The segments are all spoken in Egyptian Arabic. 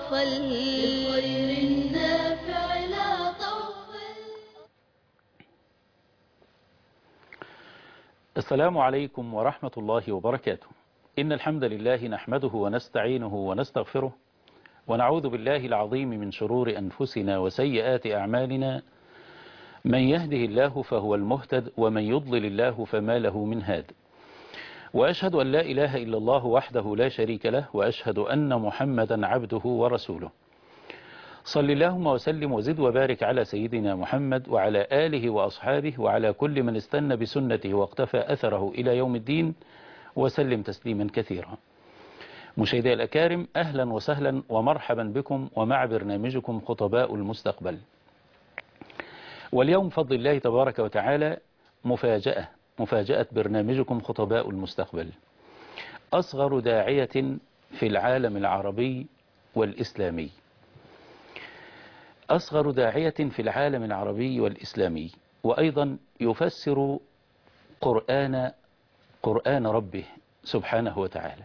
طوفل للخير النافع لا طوفل السلام عليكم ورحمة الله وبركاته إن الحمد لله نحمده ونستعينه ونستغفره ونعوذ بالله العظيم من شرور أنفسنا وسيئات أعمالنا من يهده الله فهو المهتد ومن يضلل الله فما له من هاد وأشهد أن لا إله إلا الله وحده لا شريك له وأشهد أن محمدا عبده ورسوله صل اللهم وسلم وزد وبارك على سيدنا محمد وعلى آله وأصحابه وعلى كل من استنى بسنته واقتفى أثره إلى يوم الدين وسلم تسليما كثيرا مشاهدي الأكارم أهلا وسهلا ومرحبا بكم ومع برنامجكم خطباء المستقبل واليوم فضل الله تبارك وتعالى مفاجأة مفاجأة برنامجكم خطباء المستقبل أصغر داعية في العالم العربي والإسلامي أصغر داعية في العالم العربي والإسلامي وأيضا يفسر قرآن قرآن ربه سبحانه وتعالى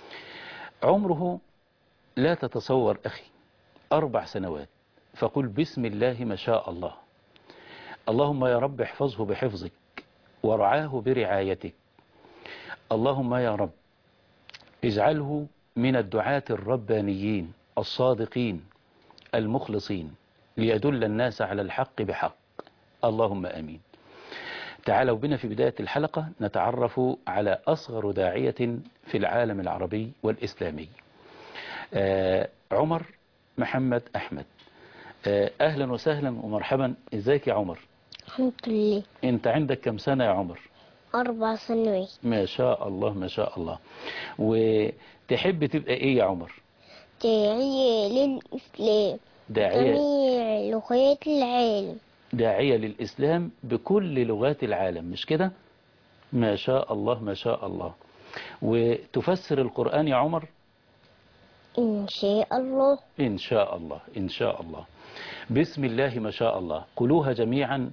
عمره لا تتصور أخي أربع سنوات فقل بسم الله ما شاء الله اللهم يا رب احفظه بحفظك ورعاه برعايتك اللهم يا رب اجعله من الدعاة الربانيين الصادقين المخلصين ليدل الناس على الحق بحق اللهم آمين تعالوا بنا في بداية الحلقة نتعرف على أصغر داعية في العالم العربي والإسلامي آه عمر محمد أحمد آه أهلا وسهلا ومرحبا إزيك يا عمر الحمد لله أنت عندك كم سنة يا عمر أربع سنوات ما شاء الله ما شاء الله وتحب تبقى إيه يا عمر داعية للإسلام داعية جميع لغات العالم داعية للإسلام بكل لغات العالم مش كده ما شاء الله ما شاء الله وتفسر القرآن يا عمر إن شاء الله إن شاء الله إن شاء الله بسم الله ما شاء الله قلوها جميعا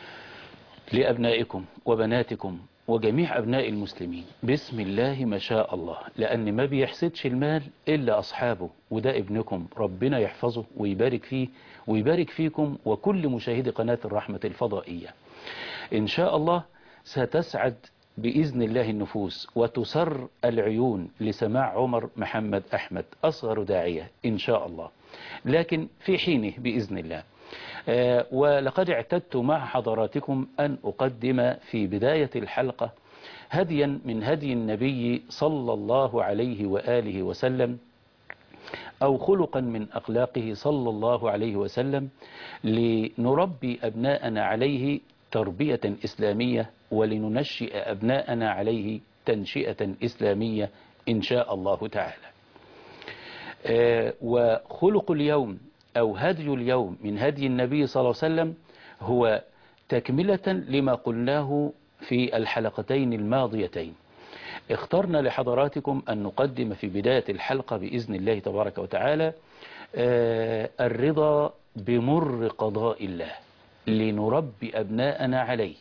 لأبنائكم وبناتكم وجميع أبناء المسلمين بسم الله ما شاء الله لأن ما بيحسدش المال إلا أصحابه وده ابنكم ربنا يحفظه ويبارك فيه ويبارك فيكم وكل مشاهدي قناة الرحمة الفضائية إن شاء الله ستسعد بإذن الله النفوس وتسر العيون لسماع عمر محمد أحمد أصغر داعية إن شاء الله لكن في حينه بإذن الله آه ولقد اعتدت مع حضراتكم أن أقدم في بداية الحلقة هديا من هدي النبي صلى الله عليه وآله وسلم أو خلقا من أخلاقه صلى الله عليه وسلم لنربي أبناءنا عليه تربية إسلامية ولننشئ أبناءنا عليه تنشئة إسلامية إن شاء الله تعالى آه وخلق اليوم أو هدي اليوم من هدي النبي صلى الله عليه وسلم هو تكملة لما قلناه في الحلقتين الماضيتين اخترنا لحضراتكم أن نقدم في بداية الحلقة بإذن الله تبارك وتعالى آه الرضا بمر قضاء الله لنربي أبناءنا عليه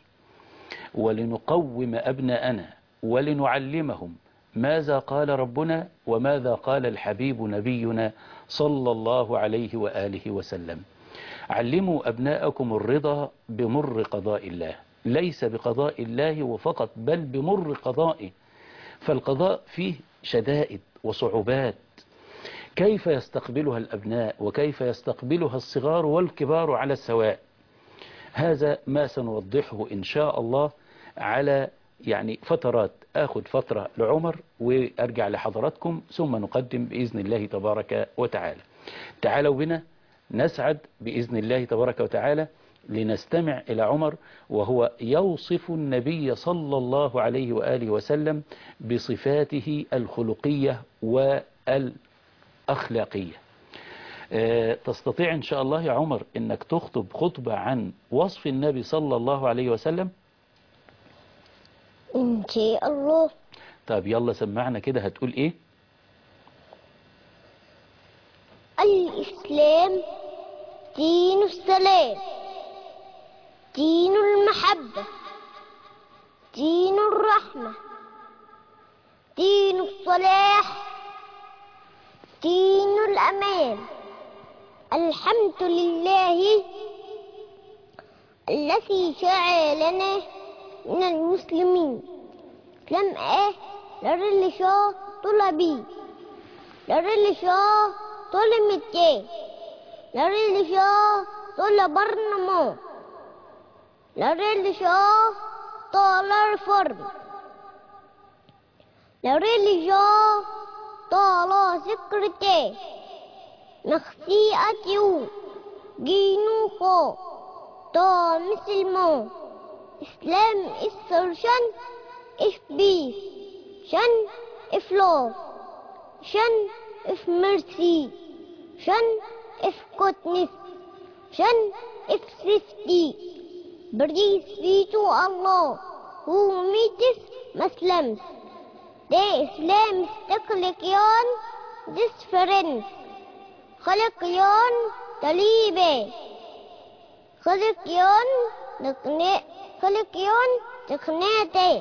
ولنقوم أبناءنا ولنعلمهم ماذا قال ربنا وماذا قال الحبيب نبينا صلى الله عليه وآله وسلم علموا أبناءكم الرضا بمر قضاء الله ليس بقضاء الله وفقط بل بمر قضائه فالقضاء فيه شدائد وصعوبات كيف يستقبلها الأبناء وكيف يستقبلها الصغار والكبار على السواء هذا ما سنوضحه إن شاء الله على يعني فترات آخذ فترة لعمر وأرجع لحضراتكم ثم نقدم بإذن الله تبارك وتعالى تعالوا بنا نسعد بإذن الله تبارك وتعالى لنستمع إلى عمر وهو يوصف النبي صلى الله عليه وآله وسلم بصفاته الخلقية والأخلاقية تستطيع إن شاء الله يا عمر أنك تخطب خطبة عن وصف النبي صلى الله عليه وسلم إن شاء الله طب يلا سمعنا كده هتقول ايه الإسلام دين السلام دين المحبة دين الرحمة دين الصلاح دين الأمان الحمد لله الذي جعلنا من المسلمين لم أه لرلشا طلبي لرلشا طلمتي لرلشا طلبرنمو لرلشا طالر فرم لرلشا طالا سكرتي نخسيئتي جينوكو تا مسلمو إسلام إسرشن إف بيس شن إف لوف شن إف مرسي شن إف كوتنس شن إف سفتي بريس فيتو الله هو ميتس مسلمس ده إسلام استقلقيان ديس فرنس خلقيان تليبه خلقيان نقنع خلقيان تقنعتي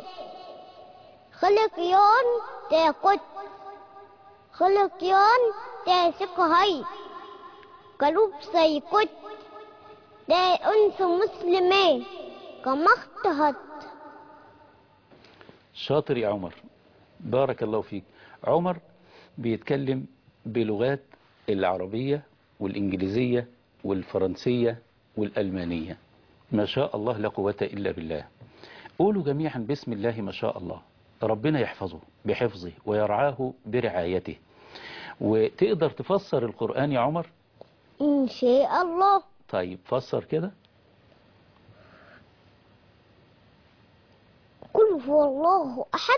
خلقيان تاقت خلقيان تاسق هاي قلوب سيكت دا أنس مسلمين كما اختهت شاطر يا عمر بارك الله فيك عمر بيتكلم بلغات العربية والإنجليزية والفرنسية والألمانية ما شاء الله لا قوة إلا بالله قولوا جميعا بسم الله ما شاء الله ربنا يحفظه بحفظه ويرعاه برعايته وتقدر تفسر القرآن يا عمر إن شاء الله طيب فسر كده قل هو الله أحد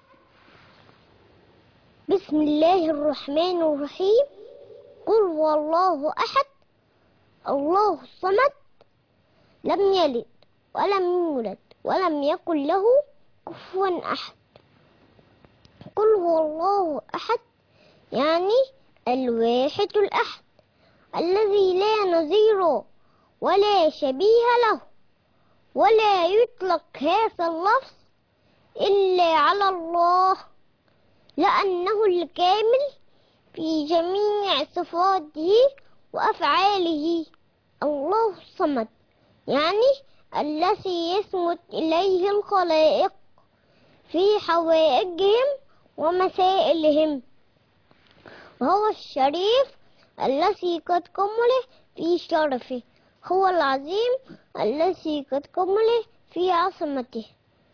بسم الله الرحمن الرحيم قل هو الله أحد الله الصمد لم يلد ولم يولد ولم يكن له كفوا أحد قل هو الله أحد يعني الواحد الأحد الذي لا نظير ولا شبيه له ولا يطلق هذا اللفظ إلا على الله لأنه الكامل في جميع صفاته وأفعاله الله الصمد يعني الذي يسمت إليه الخلائق في حوائجهم ومسائلهم وهو الشريف الذي قد كمل في شرفه هو العظيم الذي قد كمل في عظمته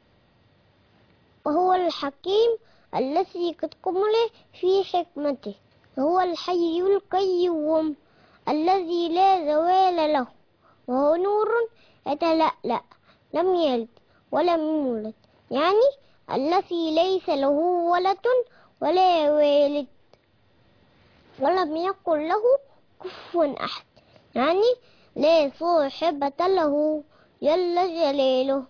وهو الحكيم الذي قد كمل في حكمته وهو الحي القيوم الذي لا زوال له وهو نور يتلألأ لم يلد ولم يولد يعني الذي ليس له ولد ولا والد ولم يكن له كفوا أحد يعني لا صاحبة له جل جلاله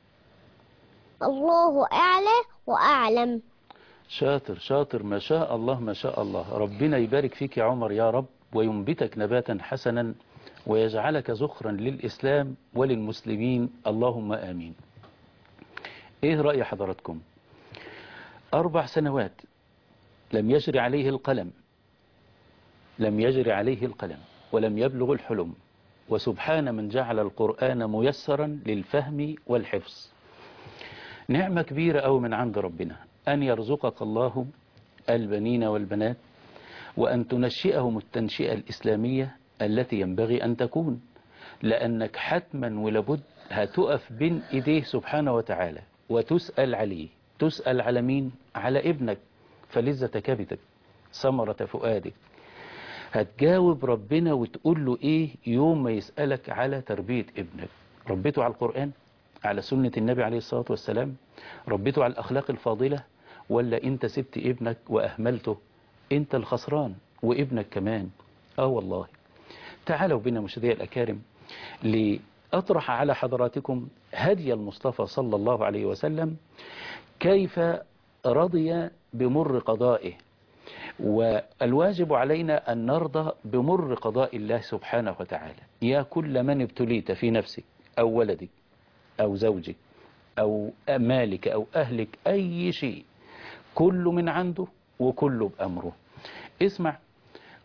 الله أعلى وأعلم شاطر شاطر ما شاء الله ما شاء الله ربنا يبارك فيك يا عمر يا رب وينبتك نباتا حسنا ويجعلك زخرا للإسلام وللمسلمين اللهم آمين إيه رأي حضراتكم أربع سنوات لم يجري عليه القلم لم يجري عليه القلم ولم يبلغ الحلم وسبحان من جعل القرآن ميسرا للفهم والحفظ نعمة كبيرة أو من عند ربنا أن يرزقك الله البنين والبنات وأن تنشئهم التنشئة الإسلامية التي ينبغي أن تكون لأنك حتما ولابد هتقف بين إيديه سبحانه وتعالى وتسأل عليه تسأل على مين على ابنك فلذة كبدك ثمرة فؤادك هتجاوب ربنا وتقول له ايه يوم ما يسألك على تربية ابنك ربيته على القرآن على سنة النبي عليه الصلاة والسلام ربيته على الأخلاق الفاضلة ولا انت سبت ابنك وأهملته انت الخسران وابنك كمان اه والله تعالوا بنا مشاهدي الأكارم لأطرح على حضراتكم هدي المصطفى صلى الله عليه وسلم كيف رضي بمر قضائه والواجب علينا أن نرضى بمر قضاء الله سبحانه وتعالى يا كل من ابتليت في نفسك أو ولدك أو زوجك أو مالك أو أهلك أي شيء كل من عنده وكله بأمره اسمع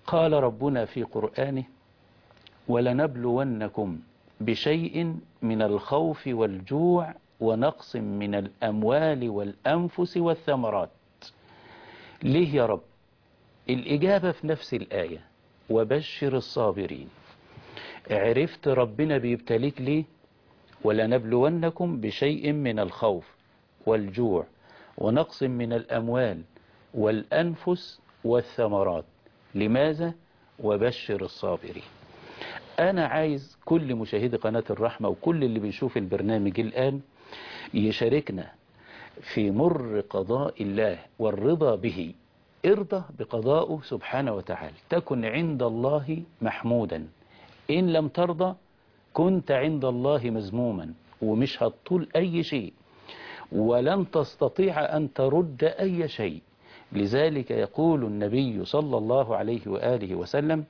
قال ربنا في قرآنه ولنبلونكم بشيء من الخوف والجوع ونقص من الأموال والأنفس والثمرات ليه يا رب الإجابة في نفس الآية وبشر الصابرين عرفت ربنا بيبتليك ليه ولنبلونكم بشيء من الخوف والجوع ونقص من الأموال والأنفس والثمرات لماذا وبشر الصابرين أنا عايز كل مشاهدي قناة الرحمة وكل اللي بيشوف البرنامج الآن يشاركنا في مر قضاء الله والرضا به ارضى بقضائه سبحانه وتعالى تكن عند الله محمودا إن لم ترضى كنت عند الله مذموما ومش هتطول أي شيء ولن تستطيع أن ترد أي شيء لذلك يقول النبي صلى الله عليه وآله وسلم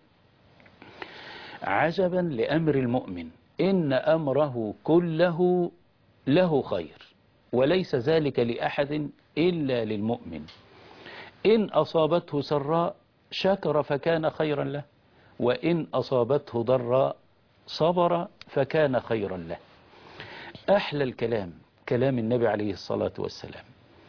عجبا لأمر المؤمن إن أمره كله له خير وليس ذلك لأحد إلا للمؤمن إن أصابته سراء شكر فكان خيرا له وإن أصابته ضراء صبر فكان خيرا له أحلى الكلام كلام النبي عليه الصلاة والسلام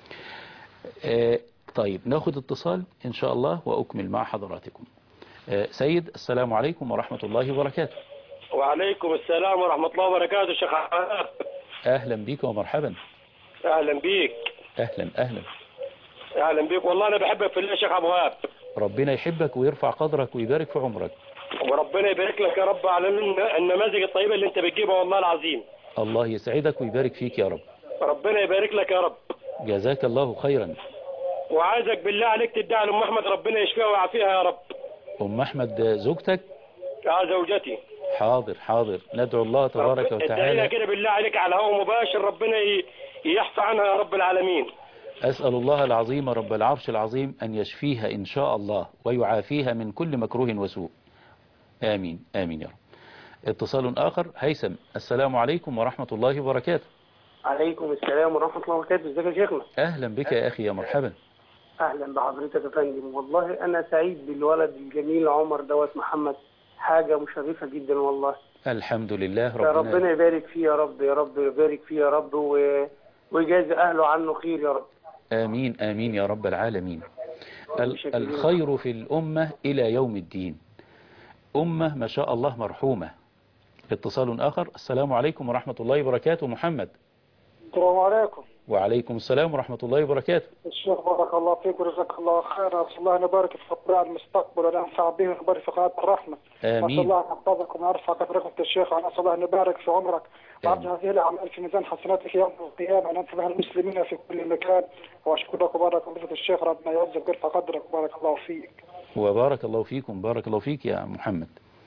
آه طيب ناخد اتصال إن شاء الله وأكمل مع حضراتكم آه سيد السلام عليكم ورحمة الله وبركاته وعليكم السلام ورحمة الله وبركاته شيخ عبد أهلا بك ومرحبا أهلا بيك أهلا أهلا أهلا بيك والله أنا بحبك في الله يا شيخ أبو وهاب ربنا يحبك ويرفع قدرك ويبارك في عمرك وربنا يبارك لك يا رب على الن- النماذج الطيبة اللي أنت بتجيبها والله العظيم الله يسعدك ويبارك فيك يا رب ربنا يبارك لك يا رب جزاك الله خيرا وعايزك بالله عليك تدعي لأم أحمد ربنا يشفيها ويعافيها يا رب أم أحمد زوجتك يا زوجتي حاضر حاضر ندعو الله تبارك رب- ادعي لها وتعالى كده بالله عليك على هوا مباشر ربنا ي- يحفى عنها يا رب العالمين أسأل الله العظيم رب العرش العظيم أن يشفيها إن شاء الله ويعافيها من كل مكروه وسوء آمين آمين يا رب اتصال آخر هيثم السلام عليكم ورحمة الله وبركاته عليكم السلام ورحمة الله وبركاته ازيك يا شيخنا أهلا بك يا أخي يا مرحبا أهلا بحضرتك يا فندم والله أنا سعيد بالولد الجميل عمر دوت محمد حاجة مشرفة جدا والله الحمد لله يا ربنا ربنا يبارك فيه يا رب يا رب يبارك فيه يا رب و... ويجازي أهله عنه خير يا رب آمين آمين يا رب العالمين ال- شكرا. الخير في الأمة إلى يوم الدين أمة ما شاء الله مرحومة اتصال آخر السلام عليكم ورحمة الله وبركاته محمد السلام عليكم وعليكم السلام ورحمة الله وبركاته الشيخ بارك الله فيك ورزقك الله خيرا نسأل الله أن يبارك في قراء المستقبل وأن ينفع به ويبارك في قناة الرحمة نسأل آمين الله أن يحفظكم ويرفع قدركم يا الشيخ ونسأل الله أن يبارك في عمرك ويجعل هذه الأعمال في ميزان حسناتك يوم القيامة وأن ينفع بها المسلمين في كل مكان وأشكرك وبارك الله فيك الشيخ ربنا يعزك ويرفع قدرك وبارك الله فيك وبارك الله فيكم بارك الله فيك يا محمد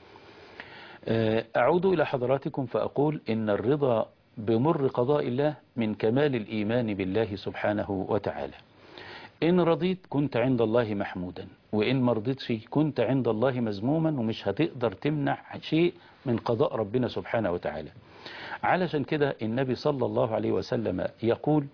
آه، أعود إلى حضراتكم فأقول إن الرضا بمر قضاء الله من كمال الإيمان بالله سبحانه وتعالى إن رضيت كنت عند الله محمودا وإن مرضتش كنت عند الله مذموما ومش هتقدر تمنع شيء من قضاء ربنا سبحانه وتعالى علشان كده النبي صلى الله عليه وسلم يقول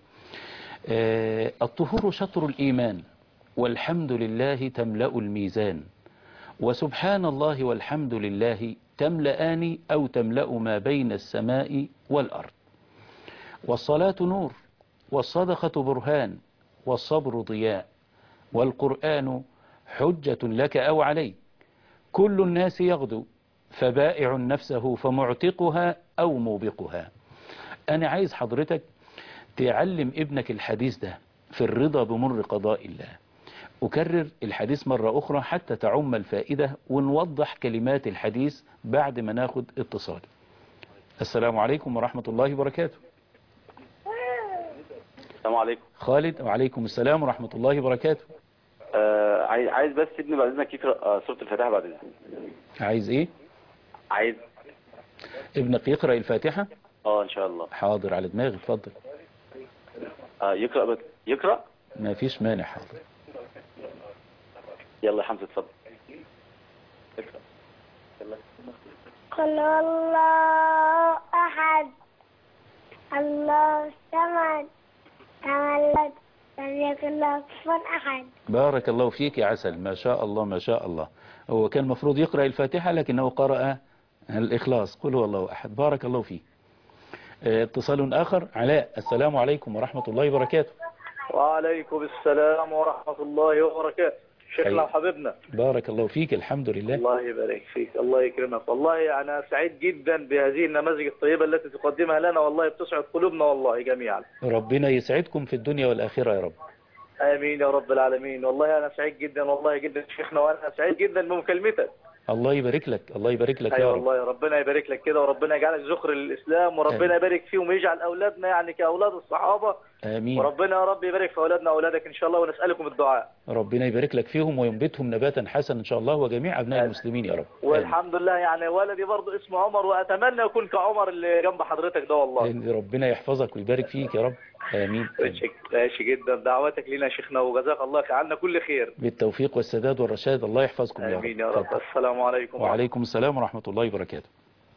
آه، الطهور شطر الإيمان والحمد لله تملأ الميزان وسبحان الله والحمد لله تملأان أو تملأ ما بين السماء والأرض والصلاة نور والصدقة برهان والصبر ضياء والقرآن حجة لك أو عليك كل الناس يغدو فبائع نفسه فمعتقها أو موبقها أنا عايز حضرتك تعلم ابنك الحديث ده في الرضا بمر قضاء الله أكرر الحديث مرة أخرى حتى تعم الفائدة ونوضح كلمات الحديث بعد ما ناخد اتصال السلام عليكم ورحمة الله وبركاته السلام عليكم خالد وعليكم السلام ورحمة الله وبركاته آه عايز عايز بس ابني بعد اذنك يقرا آه سوره الفاتحه بعد اذنك عايز ايه عايز ابنك يقرأ الفاتحة اه ان شاء الله حاضر على دماغي اتفضل آه يقرا بس يقرا ما فيش مانع حاضر يلا يا حمزه اتفضل اقرا يلا قل هو الله أحد الله الصمد لم يلد ولم لم يكن له كفوا أحد بارك الله فيك يا عسل ما شاء الله ما شاء الله هو كان المفروض يقرأ الفاتحة لكنه قرأ الإخلاص قل هو الله أحد بارك الله فيه آه، اتصال آخر علاء السلام عليكم ورحمة الله وبركاته وعليكم السلام ورحمة الله وبركاته شيخنا أيوة. وحبيبنا بارك الله فيك الحمد لله الله يبارك فيك الله يكرمك والله أنا سعيد جدا بهذه النماذج الطيبة التي تقدمها لنا والله بتسعد قلوبنا والله جميعا ربنا يسعدكم في الدنيا والآخرة يا رب آمين يا رب العالمين والله أنا سعيد جدا والله جدا شيخنا وأنا سعيد جدا بمكالمتك الله يبارك لك الله يبارك لك أي يا رب والله ربنا يبارك لك كده وربنا يجعلك ذخر للإسلام وربنا آمين. يبارك فيهم ويجعل أولادنا يعني كأولاد الصحابة آمين وربنا يا رب يبارك في أولادنا وأولادك إن شاء الله ونسألكم الدعاء ربنا يبارك لك فيهم وينبتهم نباتا حسنا إن شاء الله وجميع أبناء المسلمين يا رب آمين. والحمد لله يعني ولدي برضه اسمه عمر وأتمنى يكون كعمر اللي جنب حضرتك ده والله لأن ربنا يحفظك ويبارك فيك يا رب آمين ماشي ماشي جدا دعواتك لنا يا شيخنا وجزاك الله عنا كل خير بالتوفيق والسداد والرشاد الله يحفظكم يا رب امين يا رب اتفضل. السلام عليكم وعليكم السلام ورحمة الله وبركاته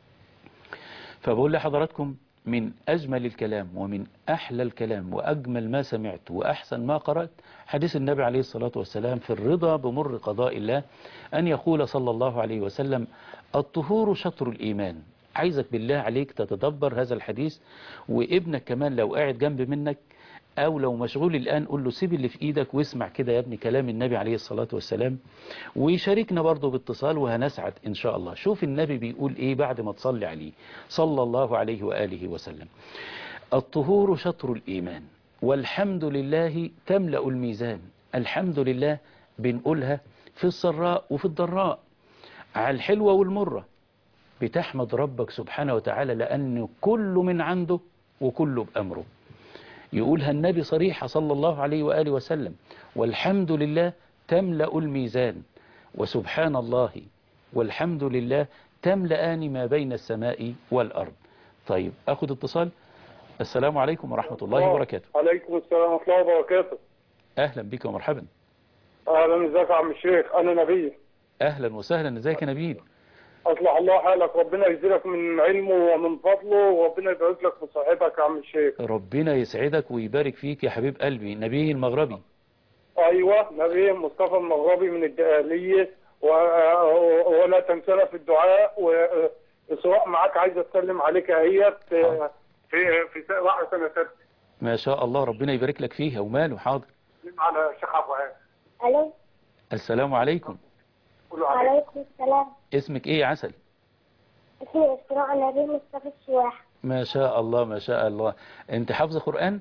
فبقول لحضراتكم من أجمل الكلام ومن أحلى الكلام وأجمل ما سمعت وأحسن ما قرأت حديث النبي عليه الصلاة والسلام في الرضا بمر قضاء الله أن يقول صلى الله عليه وسلم الطهور شطر الإيمان عايزك بالله عليك تتدبر هذا الحديث وابنك كمان لو قاعد جنب منك أو لو مشغول الآن قول له سيب اللي في إيدك واسمع كده يا ابني كلام النبي عليه الصلاة والسلام ويشاركنا برضه باتصال وهنسعد إن شاء الله شوف النبي بيقول إيه بعد ما تصلي عليه صلى الله عليه وآله وسلم الطهور شطر الإيمان والحمد لله تملأ الميزان الحمد لله بنقولها في السراء وفي الضراء على الحلوة والمرة بتحمد ربك سبحانه وتعالى لأن كله من عنده وكله بأمره يقولها النبي صريحة صلى الله عليه وآله وسلم والحمد لله تملأ الميزان وسبحان الله والحمد لله تملأان ما بين السماء والأرض طيب أخذ اتصال السلام عليكم ورحمة الله وبركاته عليكم السلام ورحمة الله وبركاته أهلا بك ومرحبا أهلا ازيك يا عم الشيخ أنا نبيل أهلا وسهلا ازيك يا نبيل أصلح الله حالك ربنا يزيدك من علمه ومن فضله وربنا يبارك لك في صحتك يا عم الشيخ ربنا يسعدك ويبارك فيك يا حبيب قلبي نبيه المغربي أيوة نبي مصطفى المغربي من الدقالية و... ولا تنسانا في الدعاء وإسراء معاك عايز أتكلم عليك اهيت في في في سنة- واحد سنة ستة ما شاء الله ربنا يبارك لك فيها وماله حاضر على الشيخ أبو عاد ألو السلام عليكم قولوا عليك وعليكم السلام اسمك ايه يا عسل اسمي إسراء نبيل مصطفى السواح ما شاء الله ما شاء الله انت حافظ قرآن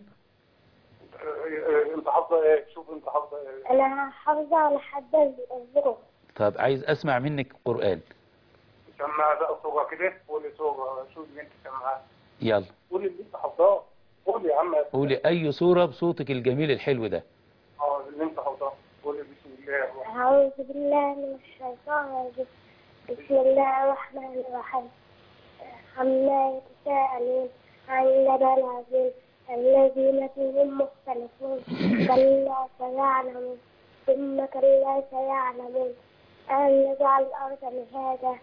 أنت حافظة إيه؟ شوف أنت حافظة إيه؟ أنا حافظة على حد الظروف طب عايز اسمع منك قرآن سمع بقى صورة كده قولي صورة شو اللي أنت سمعها يلا قولي اللي أنت حافظاه قولي يا عم قولي اي سورة بصوتك الجميل الحلو ده اه اللي أنت حافظاه قولي بسم الله الرحمن أعوذ بالله من الشيطان الرجيم بسم الله الرحمن الرحيم عما يتساءلون عن النبأ العظيم الذين فيهم مختلفون كلا سيعلمون ثم كلا سيعلمون أن نجعل الأرض مهادا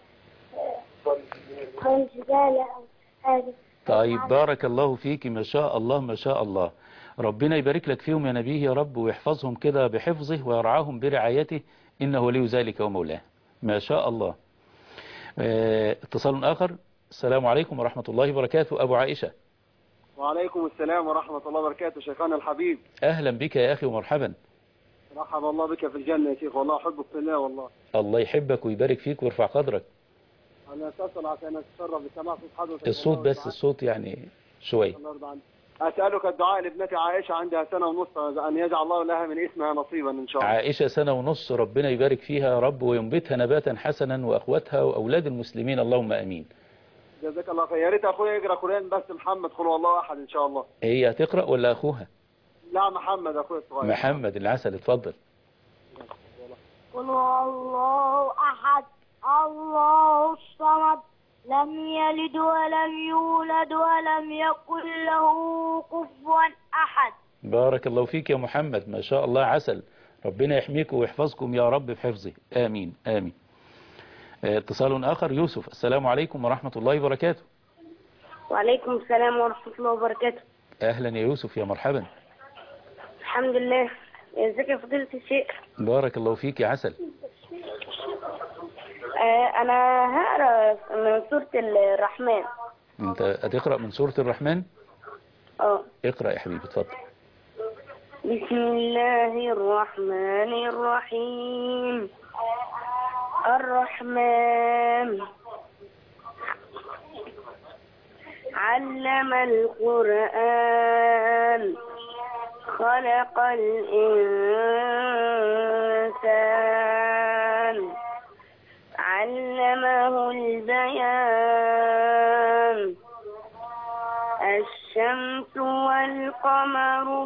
أو جبالا أو هذا طيب بارك الله فيك ما شاء الله ما شاء الله ربنا يبارك لك فيهم يا نبيه يا رب ويحفظهم كده بحفظه ويرعاهم برعايته إنه ولي ذلك ومولاه ما شاء الله اه، اتصال آخر السلام عليكم ورحمة الله وبركاته أبو عائشة وعليكم السلام ورحمة الله وبركاته شيخنا الحبيب أهلا بك يا أخي ومرحبا رحب الله بك في الجنة يا شيخ والله أحبك في الله والله الله يحبك ويبارك فيك ويرفع قدرك أنا أتصل عشان أتشرف بسماع صوت حضرتك الصوت الله بس يرضى الصوت يعني شوية عنك. الله يرضى عنك. أسألك الدعاء لابنتي عائشة عندها سنة ونصف أن يجعل الله لها من اسمها نصيبا إن شاء الله عائشة سنة ونص ربنا يبارك فيها يا رب وينبتها نباتا حسنا وأخواتها وأولاد المسلمين اللهم أمين جزاك الله خير يا ريت أخويا يقرأ قرآن بس محمد قل هو الله أحد إن شاء الله هي هتقرأ ولا أخوها لا محمد أخويا الصغير محمد العسل اتفضل قل هو الله أحد الله الصمد لم يلد ولم يولد ولم يكن له كفوا أحد بارك الله فيك يا محمد ما شاء الله عسل ربنا يحميكم ويحفظكم يا رب بحفظه آمين آمين اه، اتصال آخر يوسف السلام عليكم ورحمة الله وبركاته وعليكم السلام ورحمة الله وبركاته أهلا يا يوسف يا مرحبا الحمد لله ازيك يا فضيلة الشيخ بارك الله فيك يا عسل آه انا هقرا من سورة الرحمن انت هتقرأ من سورة الرحمن اه اقرأ يا حبيبي اتفضل بسم الله الرحمن الرحيم الرحمن علم القرآن خلق الإنسان علمه البيان الشمس والقمر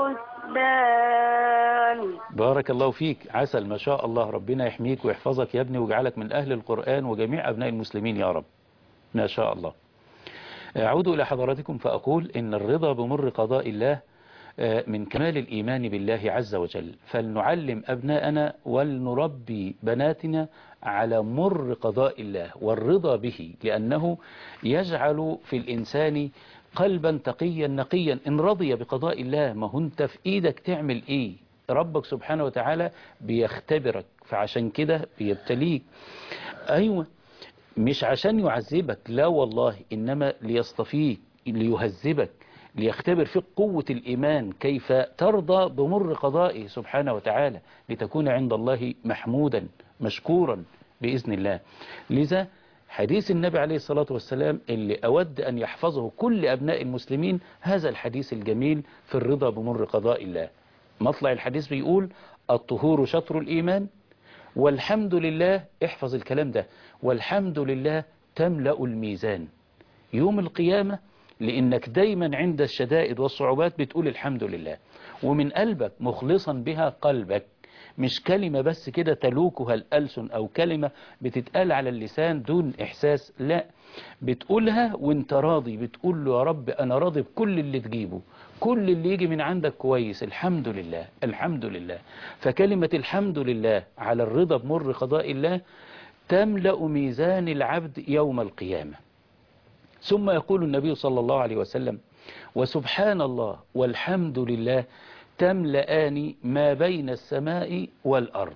بحسبان بارك الله فيك عسل ما شاء الله ربنا يحميك ويحفظك يا ابني ويجعلك من أهل القرآن وجميع أبناء المسلمين يا رب ما شاء الله أعود إلى حضراتكم فأقول إن الرضا بمر قضاء الله آه، من كمال الإيمان بالله عز وجل فلنعلم أبناءنا ولنربي بناتنا على مر قضاء الله والرضا به لأنه يجعل في الإنسان قلبا تقيا نقيا إن رضي بقضاء الله ما هو انت في إيدك تعمل إيه ربك سبحانه وتعالى بيختبرك فعشان كده بيبتليك أيوة مش عشان يعذبك لا والله إنما ليصطفيك ليهذبك ليختبر فيك قوة الإيمان كيف ترضى بمر قضائه سبحانه وتعالى لتكون عند الله محمودا مشكورا بإذن الله لذا حديث النبي عليه الصلاة والسلام اللي أود أن يحفظه كل أبناء المسلمين هذا الحديث الجميل في الرضا بمر قضاء الله مطلع الحديث بيقول الطهور شطر الإيمان والحمد لله احفظ الكلام ده والحمد لله تملأ الميزان يوم القيامة لأنك دايما عند الشدائد والصعوبات بتقول الحمد لله ومن قلبك مخلصا بها قلبك مش كلمة بس كده تلوكها الألسن أو كلمة بتتقال على اللسان دون إحساس لا بتقولها وانت راضي بتقول له يا رب أنا راضي بكل اللي تجيبه كل اللي يجي من عندك كويس الحمد لله الحمد لله فكلمة الحمد لله على الرضا بمر قضاء الله تملأ ميزان العبد يوم القيامة ثم يقول النبي صلى الله عليه وسلم وسبحان الله والحمد لله تملأان ما بين السماء والأرض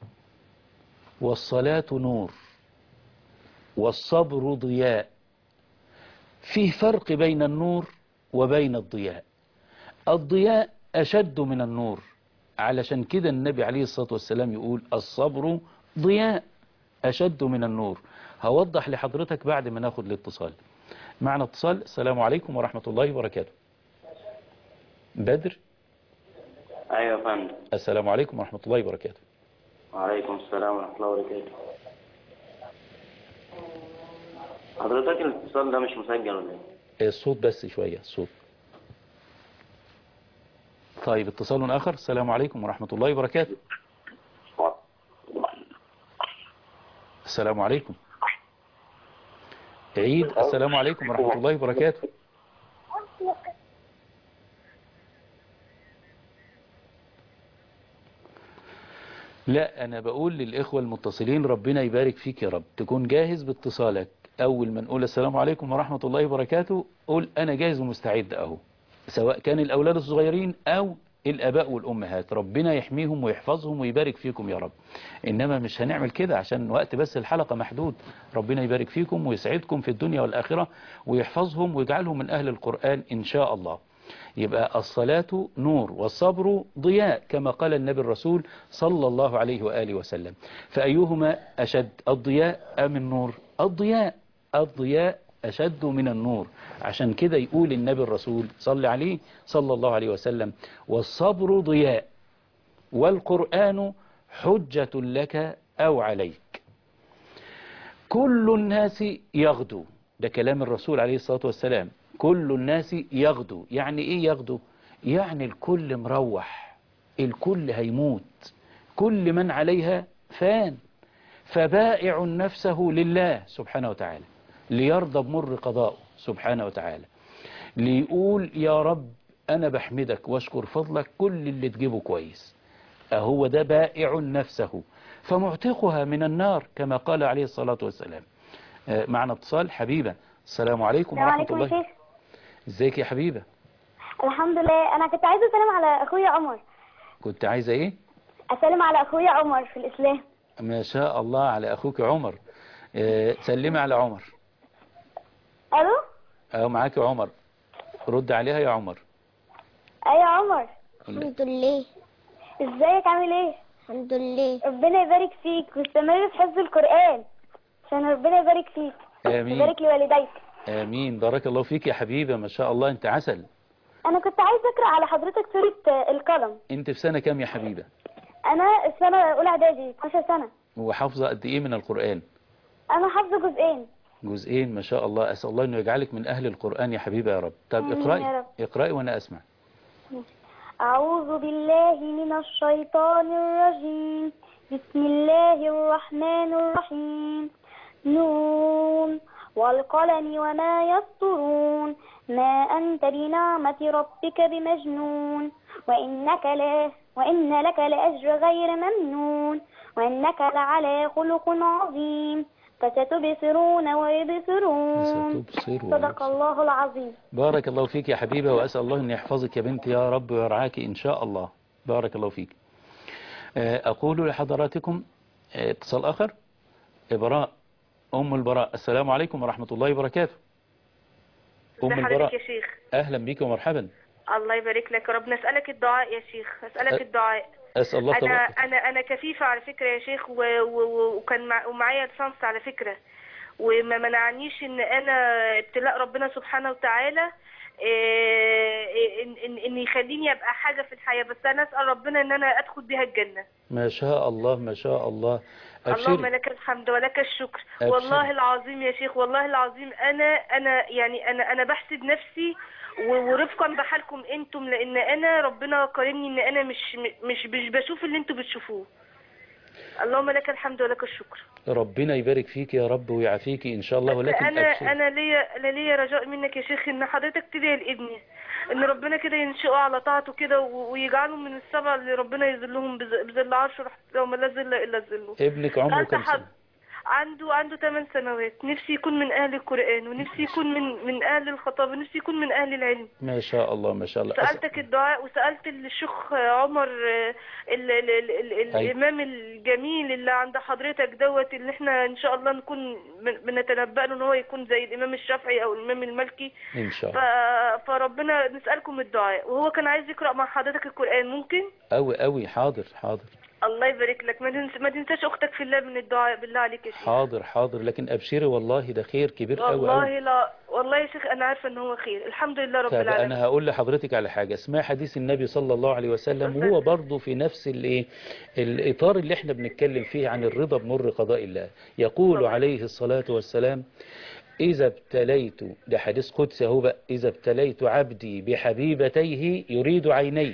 والصلاة نور والصبر ضياء فيه فرق بين النور وبين الضياء الضياء أشد من النور علشان كده النبي عليه الصلاة والسلام يقول الصبر ضياء أشد من النور هوضح لحضرتك بعد ما ناخد الاتصال معنا اتصال السلام عليكم ورحمة الله وبركاته بدر ايوه يا فندم السلام عليكم ورحمة الله وبركاته وعليكم السلام ورحمه الله وبركاته حضرتك الاتصال ده مش مسجل ولا ايه؟ الصوت بس شوية الصوت طيب اتصال آخر السلام عليكم ورحمة الله وبركاته السلام عليكم عيد السلام عليكم ورحمة الله وبركاته لا أنا بقول للإخوة المتصلين ربنا يبارك فيك يا رب تكون جاهز باتصالك أول ما نقول السلام عليكم ورحمة الله وبركاته قول أنا جاهز ومستعد أهو سواء كان الأولاد الصغيرين أو الآباء والأمهات ربنا يحميهم ويحفظهم ويبارك فيكم يا رب إنما مش هنعمل كده عشان وقت بس الحلقة محدود ربنا يبارك فيكم ويسعدكم في الدنيا والآخرة ويحفظهم ويجعلهم من أهل القرآن إن شاء الله يبقى الصلاة نور والصبر ضياء كما قال النبي الرسول صلى الله عليه وآله وسلم فأيهما أشد الضياء أم النور الضياء الضياء أشد من النور عشان كده يقول النبي الرسول صلى عليه صلى الله عليه وسلم والصبر ضياء والقرآن حجة لك أو عليك كل الناس يغدو ده كلام الرسول عليه الصلاة والسلام كل الناس يغدو يعني ايه يغدو يعني الكل مروح الكل هيموت كل من عليها فان فبائع نفسه لله سبحانه وتعالى ليرضى بمر قضاءه سبحانه وتعالى ليقول يا رب أنا بحمدك واشكر فضلك كل اللي تجيبه كويس أهو ده بائع نفسه فمعتقها من النار كما قال عليه الصلاة والسلام معنا اتصال حبيبة السلام عليكم السلام ورحمة عليكم يا الله شيخ ازيك يا حبيبة الحمد لله انا كنت عايزه اسلم على اخويا عمر كنت عايزة ايه اسلم على اخويا عمر في الاسلام ما شاء الله على اخوك عمر آه، سلمي على عمر الو اهو معاك عمر رد عليها يا عمر ايوه عمر الحمد لله ازيك عامل ايه الحمد لله ربنا يبارك فيك واستمر في حفظ القران عشان ربنا يبارك فيك آمين. يبارك لوالديك امين بارك الله فيك يا حبيبة ما شاء الله انت عسل انا كنت عايزه اقرا على حضرتك سوره آه، القلم انت في سنة كام يا حبيبة انا السنه اولى اعدادي 12 سنه وحافظة قد ايه من القرآن انا حافظه جزئين جزئين ما شاء الله اسال الله انه يجعلك من اهل القرآن يا حبيبة يا رب طب آمين يا اقرأي رب. اقرأي وانا اسمع أعوذ بالله من الشيطان الرجيم بسم الله الرحمن الرحيم نون والقلم وما يسطرون ما أنت بنعمة ربك بمجنون وإنك لا وإن لك لأجر غير ممنون وإنك لعلى خلق عظيم فستبصرون ويبصرون ستبصر صدق الله العظيم بارك الله فيك يا حبيبة وأسأل الله أن يحفظك يا بنتي يا رب ويرعاك إن شاء الله بارك الله فيك آه، أقول لحضراتكم آه، اتصال آخر إبراء أم البراء السلام عليكم ورحمة الله وبركاته أم ازي البراء حضرتك يا شيخ أهلا بك ومرحبا الله يبارك لك يا رب نسألك الدعاء يا شيخ نسألك أ- الدعاء أسأل الله انا تبارك انا انا كفيفة على فكرة يا شيخ و... و... و- وكان مع... ومعايا لسانس على فكرة وما منعنيش ان انا ابتلاء ربنا سبحانه وتعالى إيه، ان ان ان يخليني ابقى حاجة في الحياة بس انا اسأل ربنا ان انا ادخل بيها الجنة ما شاء الله ما شاء الله اللهم أبشري لك الحمد ولك الشكر أبشري. والله العظيم يا شيخ والله العظيم انا انا يعني انا انا بحسد نفسي و- ورفقا بحالكم انتم لان انا ربنا كرمني ان انا مش مش مش بشوف اللي انتم بتشوفوه اللهم لك الحمد ولك الشكر ربنا يبارك فيك يا رب ويعافيك إن شاء الله ولكن انا أبشري انا ليا انا ليا رجاء منك يا شيخ ان حضرتك تدعي لابني ان ربنا كده ينشئه على طاعته كده و- ويجعله من السبع اللي ربنا يذلهم بظ- بظل عرشه رح- يوم لا ظل الا ظله ابنك عمره أنت كم حض- سنة عنده عنده 8 سنوات نفسي يكون من اهل القرآن ونفسي يكون من من اهل الخطابة نفسي يكون من اهل العلم ما شاء الله ما شاء الله أسأل سألتك الدعاء وسألت الشيخ عمر آه، ال ال ال ال أيوة. الإمام الجميل اللي عند حضرتك دوت اللي احنا إن شاء الله نكون بن- بنتنبأ له إن هو يكون زي الإمام الشافعي أو الإمام المالكي إن شاء ف... الله فربنا نسألكم الدعاء وهو كان عايز يقرأ مع حضرتك القرآن ممكن؟ أوي أوي حاضر حاضر الله يبارك لك ما, تنس... ما تنساش أختك في الله من الدعاء بالله عليك يا شيخ حاضر حاضر لكن أبشري والله ده خير كبير أوي أوي والله لا والله يا شيخ أنا عارفة إن هو خير الحمد لله رب طب العالمين انا هقول لحضرتك على حاجة اسمها حديث النبي صلى الله عليه وسلم وهو برضه في نفس الايه الاطار اللي احنا بنتكلم فيه عن الرضا بمر قضاء الله يقول عليه الصلاة والسلام إذا ابتليت ده حديث قدسي اهو بقى إذا ابتليت عبدي بحبيبتيه يريد عينيه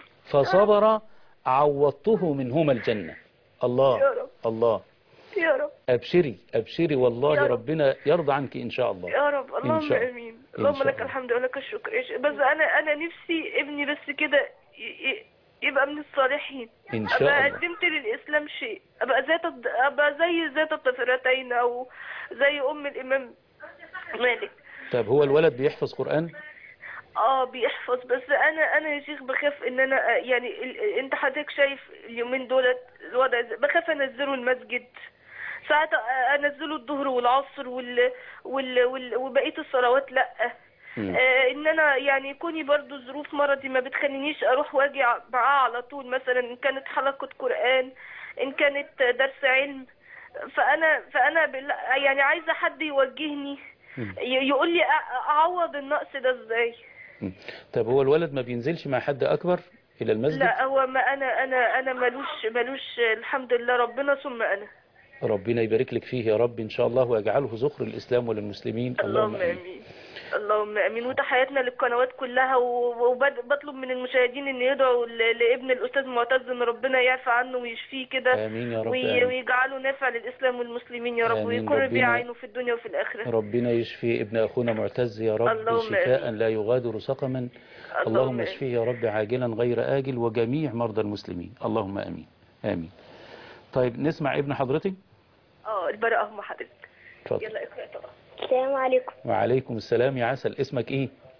فصبر عوضته منهما الجنة الله يا رب. الله يا رب أبشري أبشري والله يا رب. ربنا يرضى عنك إن شاء الله يا رب إن اللهم شاء- امين إن اللهم شاء لك الله. الحمد ولك الشكر إيش- بس انا انا نفسي ابني بس كده ي- ي- يبقى من الصالحين إن شاء ابقى الله. قدمت للاسلام شيء ابقى ذات الض- ابقى زي ذات الطفرتين او زي ام الامام مالك طب هو الولد بيحفظ قرآن اه بيحفظ بس انا انا يا شيخ بخاف ان انا آه، يعني ال- انت حضرتك شايف اليومين دولت الوضع إزاي. بخاف انزله المسجد ساعات آه، انزله الظهر والعصر وال... وال... وال... وبقيه الصلوات لا مم. آه ان انا يعني كوني برضو ظروف مرضي ما بتخلينيش اروح واجي ع- معاه على طول مثلا ان كانت حلقة قرآن ان كانت درس علم فانا فانا بال... يعني عايزة حد يوجهني مم. ي- يقول لي أ- اعوض النقص ده ازاي مم. طب هو الولد ما بينزلش مع حد أكبر إلى المسجد لا هو ما انا انا انا ملوش ملوش الحمد لله ربنا ثم انا ربنا يبارك لك فيه يا رب إن شاء الله ويجعله ذخر الإسلام وللمسلمين اللهم امين اللهم امين وتحياتنا للقنوات كلها و- وبطلب من المشاهدين ان يدعوا ل- لابن الاستاذ معتز ان ربنا يعفى عنه ويشفيه كده آمين يا رب وي- آمين. ويجعله نافع للاسلام والمسلمين يا رب آمين. ويكون بيه ربنا- عينه في الدنيا وفي الاخره ربنا يشفي ابن أخونا معتز يا رب اللهم شفاء آمين. لا يغادر سقما اللهم اللهم آمين. اشفيه يا رب عاجلا غير آجل وجميع مرضى المسلمين اللهم آمين آمين طيب نسمع ابن حضرتك اه البراءه هم حضرتك اتفضل يلا اقرا طبعا السلام عليكم وعليكم السلام يا عسل اسمك ايه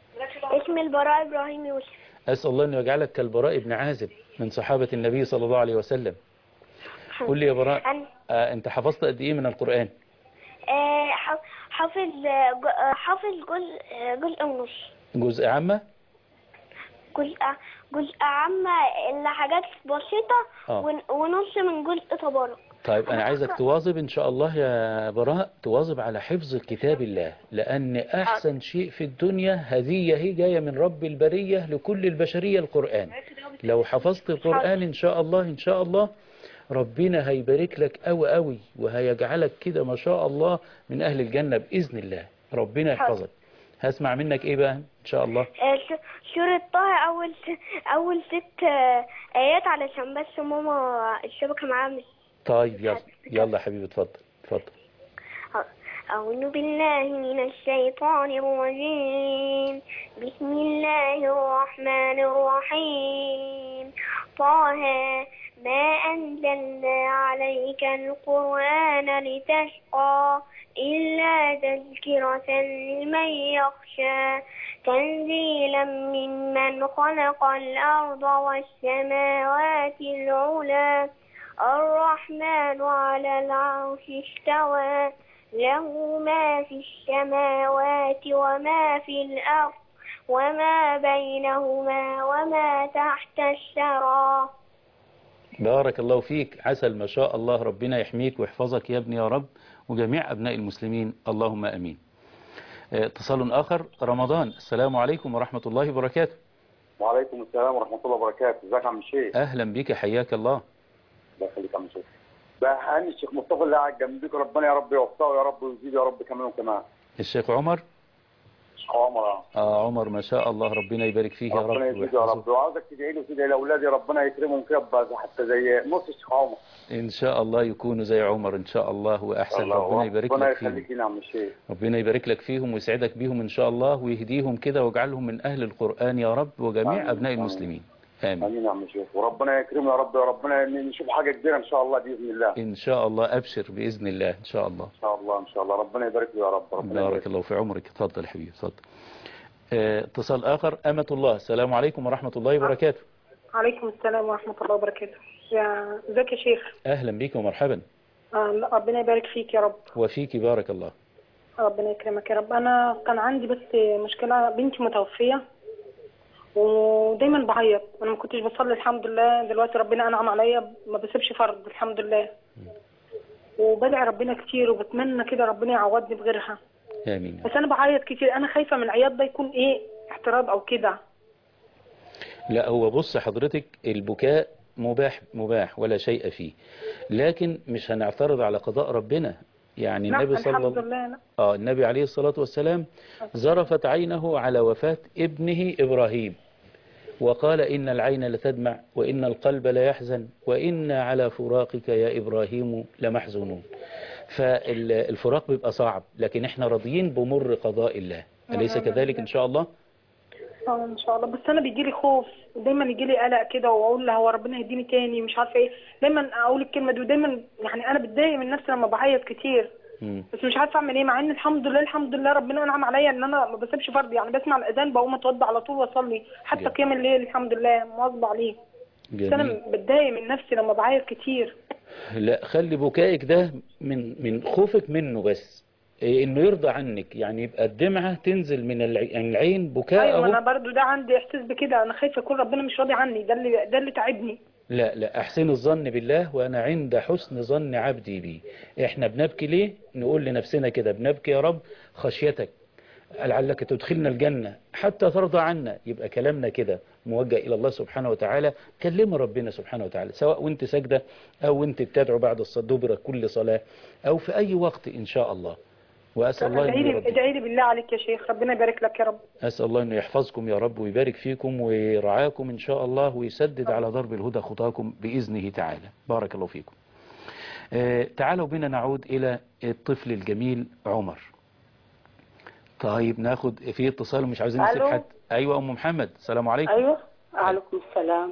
اسمي البراء إبراهيم يوسف أسأل الله أنه يجعلك كالبراء بن عازب من صحابة النبي صلى الله عليه وسلم قل لي يا براء أنا آه أنت حفظت قد إيه من القرآن آه، ح- حافظ آه، ج- آه، حافظ جزء آه، جزء ونص جزء عامة جزء جزء عامة إلا حاجات بسيطة آه. ون- ونص من جزء تبارك طيب أنا عايزك تواظب إن شاء الله يا براء تواظب على حفظ كتاب الله لأن أحسن شيء في الدنيا هدية هي جاية من رب البرية لكل البشرية القرآن لو حفظت القرآن إن شاء الله إن شاء الله ربنا هيبارك لك أوي أوي وهيجعلك كده ما شاء الله من أهل الجنة بإذن الله ربنا يحفظك هسمع منك إيه بقى إن شاء الله آه، س- سورة طه أول س- أول ست آه، آيات علشان بس ماما الشبكة معاها مش طيب يلا يلا يا حبيبي اتفضل اتفضل أعوذ بالله من الشيطان الرجيم بسم الله الرحمن الرحيم طه ما أنزلنا عليك القرآن لتشقى إلا تذكرة لمن يخشى تنزيلا ممن خلق الأرض والسماوات العلى الرحمن على العرش استوى له ما في السماوات وما في الأرض وما بينهما وما تحت الثرى بارك الله فيك عسل ما شاء الله ربنا يحميك ويحفظك يا ابني يا رب وجميع أبناء المسلمين اللهم أمين اه، اتصال آخر رمضان السلام عليكم ورحمة الله وبركاته وعليكم السلام ورحمة الله وبركاته ازيك يا عم الشيخ أهلا بك حياك الله الله يخليك يا عم الشيخ بقى هاني الشيخ مصطفى اللي قاعد جنبيك ربنا يا رب يوفقه يا رب ويزيد يا رب كمان وكمان الشيخ عمر الشيخ عمر اه آه عمر ما شاء الله ربنا يبارك فيه يا ربنا رب يزيد يا ويحفظه رب وعاوزك تدعي له وتدعي لاولادي ربنا يكرمهم كده بقى حتى زي نص الشيخ عمر إن شاء الله يكونوا زي عمر إن شاء الله وأحسن الله ربنا يبارك ربنا لك فيهم يخليك لنا يا عم الشيخ ربنا يبارك لك فيهم ويسعدك بيهم إن شاء الله ويهديهم كده ويجعلهم من أهل القرآن يا رب وجميع آمين. أبناء آمين. المسلمين آمين امين يا عم الشيخ وربنا يكرمه يا رب يا ربنا نشوف حاجه كبيره ان شاء الله باذن الله ان إن شاء الله أبشر بإذن الله إن شاء الله شاء الله ان شاء الله ربنا يبارك له يا رب ربنا بارك يبارك الله في عمرك اتفضل يا حبيبي اتفضل اه، اتصال آخر أمة الله السلام عليكم ورحمة الله وبركاته عليكم السلام ورحمة الله وبركاته يا ازيك يا شيخ أهلا بك ومرحبا آه، ربنا يبارك فيك يا رب وفيك بارك الله ربنا يكرمك يا رب انا كان عندي بس مشكلة بنتي متوفية ودايما بعيط انا ما كنتش بصلي الحمد لله دلوقتي ربنا انعم عليا ما بسيبش فرض الحمد لله وبدعي ربنا كتير وبتمنى كده ربنا يعوضني بغيرها آمين بس انا بعيط كتير انا خايفة من العياط ده يكون ايه احتراض او كده لا هو بص حضرتك البكاء مباح مباح ولا شيء فيه لكن مش هنعترض على قضاء ربنا يعني لا النبي صلى الحمد الله لله لا آه النبي عليه الصلاة والسلام زرفت عينه على وفاة ابنه إبراهيم وقال إن العين لتدمع وإن القلب ليحزن وإن على فراقك يا إبراهيم لمحزونون فالفراق بيبقى صعب لكن احنا راضيين بمر قضاء الله أليس كذلك إن شاء الله اه ان شاء الله بس انا بيجي لي خوف ودايما يجي لي قلق كده واقول له هو ربنا يهديني تاني مش عارفه ايه دايما اقول الكلمه دي ودايما يعني انا بتضايق من نفسي لما بعيط كتير مم. بس مش عارفه اعمل ايه مع ان الحمد لله الحمد لله ربنا انعم عليا ان انا ما بسيبش فرض يعني بسمع الاذان بقوم اتوضى على طول واصلي حتى جميل. قيام الليل الحمد لله مواظبه عليه بس جميل انا بتضايق من نفسي لما بعيط كتير لا خلي بكائك ده من من خوفك منه بس إيه انه يرضى عنك يعني يبقى الدمعة تنزل من الع- العين بكاء ايوه ما انا أهو. برضو ده عندي احساس بكده انا خايفه يكون ربنا مش راضي عني ده اللي ده اللي تعبني لا لا احسن الظن بالله وانا عند حسن ظن عبدي بي احنا بنبكي ليه نقول لنفسنا كده بنبكي يا رب خشيتك لعلك تدخلنا الجنة حتى ترضى عنا يبقى كلامنا كده موجه إلى الله سبحانه وتعالى كلم ربنا سبحانه وتعالى سواء وانت سجدة أو وانت بتدعو بعد الصدبرة كل صلاة أو في أي وقت إن شاء الله وأسأل الله ادعي أن لي يرضي ادعي لي بالله عليك يا شيخ ربنا يبارك لك يا رب أسأل الله أنه يحفظكم يا رب ويبارك فيكم ويرعاكم إن شاء الله ويسدد على ضرب الهدى خطاكم بإذنه تعالى بارك الله فيكم آه، تعالوا بنا نعود إلى الطفل الجميل عمر طيب ناخد في اتصال ومش عاوزين نسيب ألو؟ حد أيوة أم محمد السلام عليكم ايوه عليكم السلام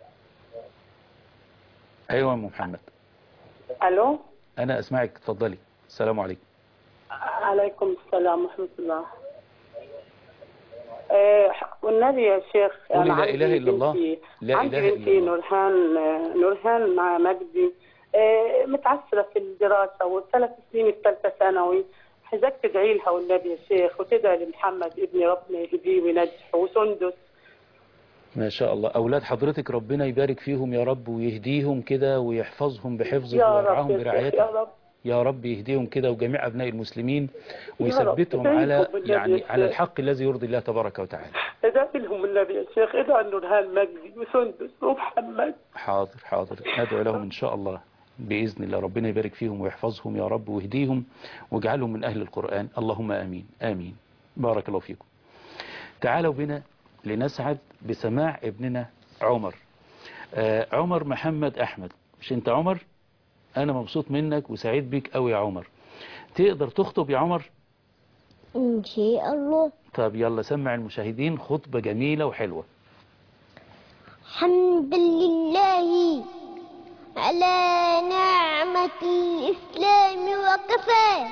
أيوة أم محمد الو أنا أسمعك اتفضلي السلام عليكم عليكم السلام ورحمه الله آه، والنبي يا شيخ قولي أنا لا عندي إله إلا الله. بنتي- لا عندي إله إلا بنتي الله. نورهان آه، نورهان مع مجدي آه، متعثرة في الدراسة والثلاث سنين في ثالثة ثانوي عايزاك تدعي لها والنبي يا شيخ وتدعي لمحمد ابني ربنا يهديه وينجحه وسندس ما شاء الله أولاد حضرتك ربنا يبارك فيهم يا رب ويهديهم كده ويحفظهم بحفظه يا رب ويرعاهم يا شيخ، برعايته يا رب يا رب يهديهم كده وجميع أبناء المسلمين رب. ويثبتهم ادعي على لهم بالنبي يعني يا على شيخ. الحق الذي يرضي الله تبارك وتعالى ادعي لهم النبي يا شيخ ادعي نورهان مجدي وسندس ومحمد حاضر حاضر ندعو لهم إن شاء الله بإذن الله ربنا يبارك فيهم ويحفظهم يا رب ويهديهم واجعلهم من أهل القرآن اللهم آمين آمين بارك الله فيكم تعالوا بنا لنسعد بسماع ابننا عمر آه عمر محمد أحمد مش أنت عمر أنا مبسوط منك وسعيد بيك أوي يا عمر تقدر تخطب يا عمر إن شاء الله طب يلا سمع المشاهدين خطبة جميلة وحلوة حمد لله على نعمة الإسلام وكفى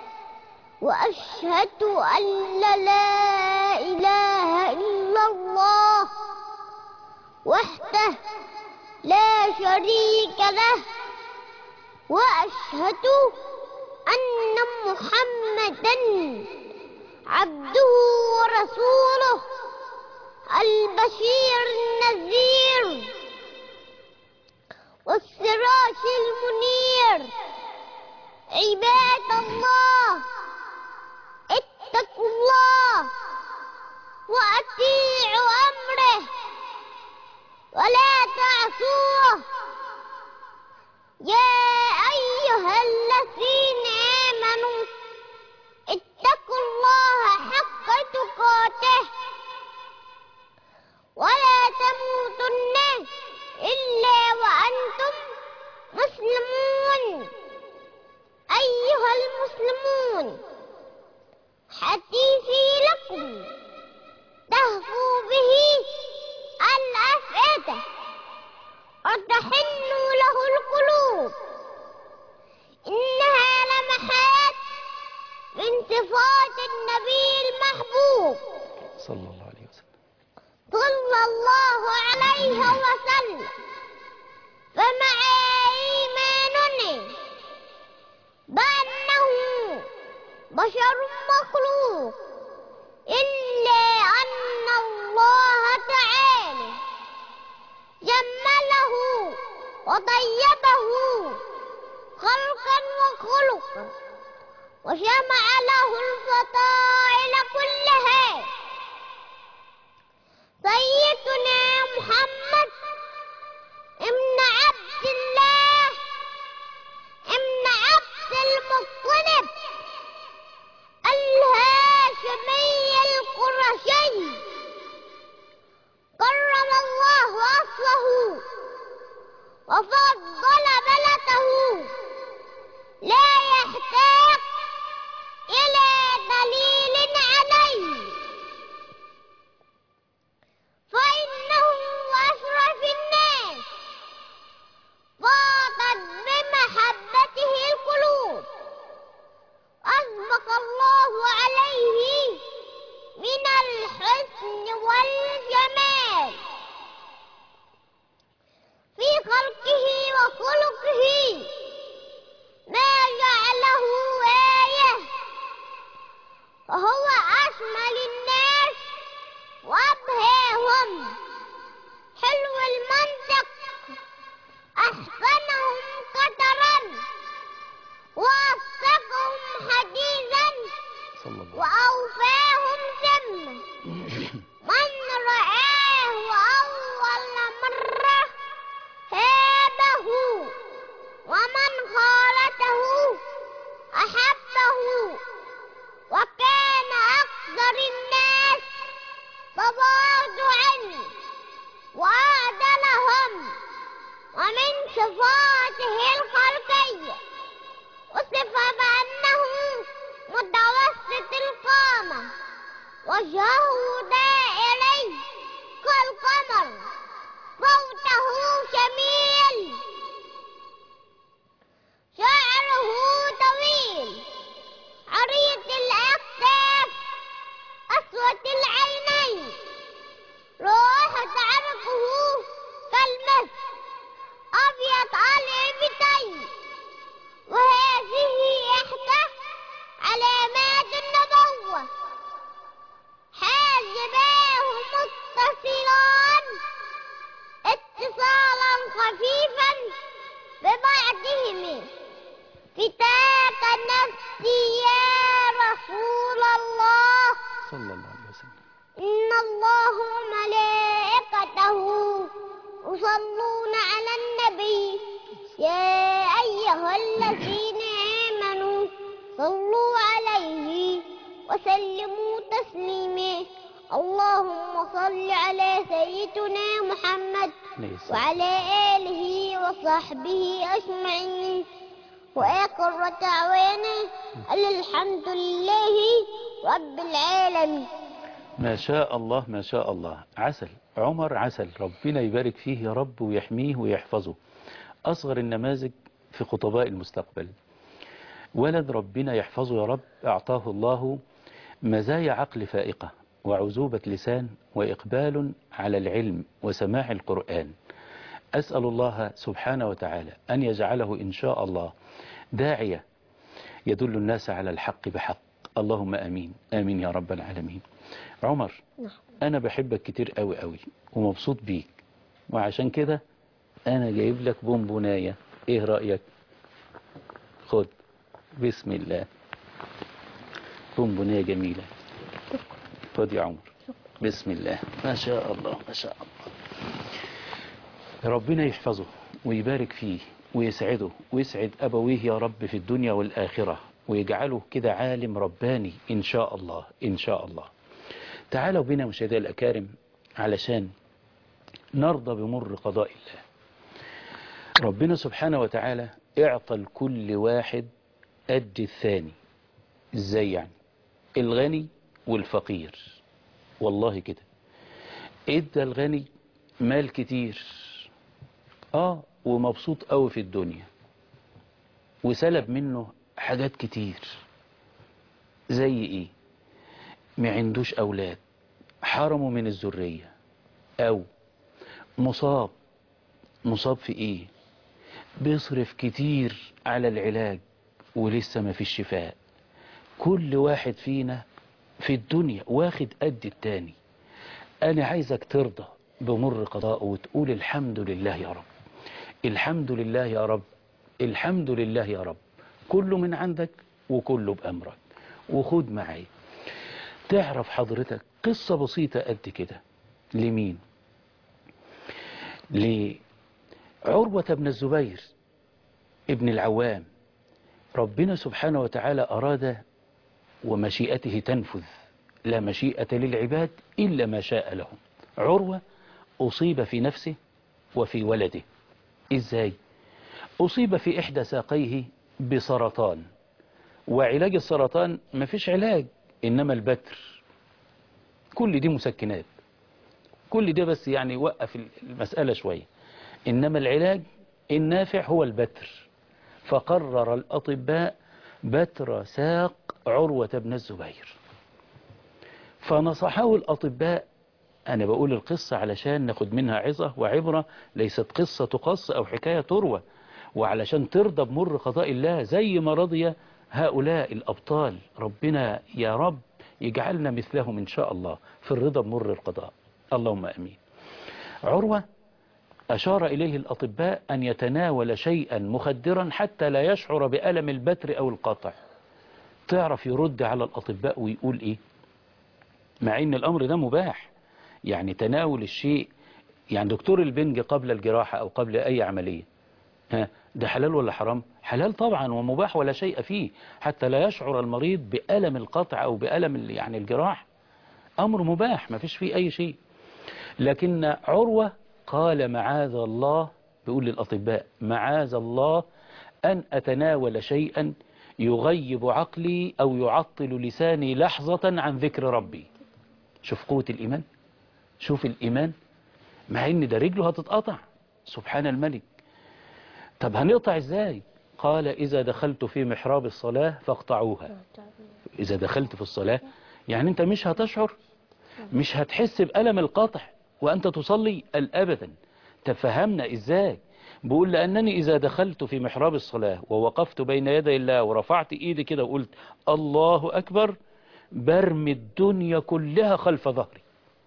وأشهد أن لا إله إلا الله وحده لا شريك له وأشهد أن محمدا عبده ورسوله البشير النذير والسراج المنير عباد الله اتقوا الله وأطيعوا أمره ولا تعصوه يا أيها الذين آمنوا اتقوا الله حق تقاته ولا تموتن إلا وأنتم مسلمون أيها المسلمون حديثي لكم تهفو به الأفئدة وتحن له القلوب إنها لمحات من صفات النبي المحبوب صلى الله عليه وسلم صلى الله عليه وسلم فمع إيماننا بأنه بشر مخلوق إلا أن الله تعالى جمله وطيبه خلقا وخلقا وجمع له الفضائل كلها سيدنا محمد ابن عبد الله ابن عبد المطلب الهاشمي القرشي كرم الله أصله وفضل بلده لا يحتاج إلى دليل عليه فإنه أشرف الناس فاضت بمحبته القلوب أسبق الله عليه من الحسن والجمال في خلقه وخلقه ما جعله آية فهو أشمل الناس وأبهاهم حلو المنطق أحسنهم قدرا وأصدقهم حديثا صلى الله وأوفاهم ذمة من رآه أول مرة هابه ومن خالته أحبه وكان أكثر الناس تواضعا وأعدلهم ومن صفاته الخلقية وصف بأنه متوسط القامة وجهه دائري كالقمر صوته جميل شعره طويل عريض الأكتاف أسود العينين صلى الله عليه وسلم إن الله وملائكته يصلون على النبي يا أيها الذين آمنوا صلوا عليه وسلموا تسليما اللهم صل على سيدنا محمد عليه السلام. وعلى آله وصحبه أجمعين وآخر دعوانا أن الحمد لله رب العالمين ما شاء الله ما شاء الله عسل عمر عسل ربنا يبارك فيه يا رب ويحميه ويحفظه أصغر النماذج في خطباء المستقبل ولد ربنا يحفظه يا رب أعطاه الله مزايا عقل فائقة وعزوبة لسان وإقبال على العلم وسماع القرآن أسأل الله سبحانه وتعالى أن يجعله إن شاء الله داعية يدل الناس على الحق بحق اللهم آمين آمين يا رب العالمين عمر أنا بحبك كتير قوي قوي ومبسوط بيك وعشان كده أنا جايب لك بونبوناية إيه رأيك خد بسم الله بونبوناية جميلة خد يا عمر بسم الله ما شاء الله ما شاء الله ربنا يحفظه ويبارك فيه ويسعده ويسعد أبويه يا رب في الدنيا والآخرة ويجعله كده عالم رباني إن شاء الله إن شاء الله تعالوا بنا مشاهدي الأكارم علشان نرضى بمر قضاء الله ربنا سبحانه وتعالى اعطى لكل واحد قد الثاني ازاي يعني الغني والفقير والله كده ادى الغني مال كتير اه ومبسوط قوي في الدنيا وسلب منه حاجات كتير زي ايه ما عندوش اولاد حرمه من الذرية او مصاب مصاب في ايه بيصرف كتير على العلاج ولسه ما فيش شفاء كل واحد فينا في الدنيا واخد قد التاني انا عايزك ترضى بمر قضاءه وتقول الحمد لله يا رب الحمد لله يا رب الحمد لله يا رب كله من عندك وكله بأمرك وخد معي تعرف حضرتك قصة بسيطة قد كده لمين لعروة بن الزبير ابن العوام ربنا سبحانه وتعالى أراد ومشيئته تنفذ لا مشيئة للعباد إلا ما شاء لهم عروة أصيب في نفسه وفي ولده إزاي أصيب في إحدى ساقيه بسرطان وعلاج السرطان ما فيش علاج إنما البتر كل دي مسكنات كل ده بس يعني وقف المسألة شوية إنما العلاج النافع هو البتر فقرر الأطباء بتر ساق عروة بن الزبير فنصحه الأطباء أنا بقول القصة علشان ناخد منها عظة وعبرة ليست قصة تقص أو حكاية تروى وعلشان ترضى بمر قضاء الله زي ما رضي هؤلاء الأبطال ربنا يا رب يجعلنا مثلهم إن شاء الله في الرضا بمر القضاء اللهم أمين عروة أشار إليه الأطباء أن يتناول شيئا مخدرا حتى لا يشعر بألم البتر أو القطع تعرف يرد على الأطباء ويقول إيه مع إن الأمر ده مباح يعني تناول الشيء يعني دكتور البنج قبل الجراحة أو قبل أي عملية ها ده حلال ولا حرام حلال طبعا ومباح ولا شيء فيه حتى لا يشعر المريض بألم القطع أو بألم يعني الجراح أمر مباح ما فيش فيه أي شيء لكن عروة قال معاذ الله بيقول للأطباء معاذ الله أن أتناول شيئا يغيب عقلي أو يعطل لساني لحظة عن ذكر ربي شوف قوة الإيمان شوف الإيمان مع إن ده رجله هتتقطع سبحان الملك طب هنقطع إزاي قال إذا دخلت في محراب الصلاة فاقطعوها إذا دخلت في الصلاة يعني أنت مش هتشعر مش هتحس بألم القطع وأنت تصلي الأبدا تفهمنا إزاي بقول لأنني إذا دخلت في محراب الصلاة ووقفت بين يدي الله ورفعت إيدي كده وقلت الله أكبر برمي الدنيا كلها خلف ظهري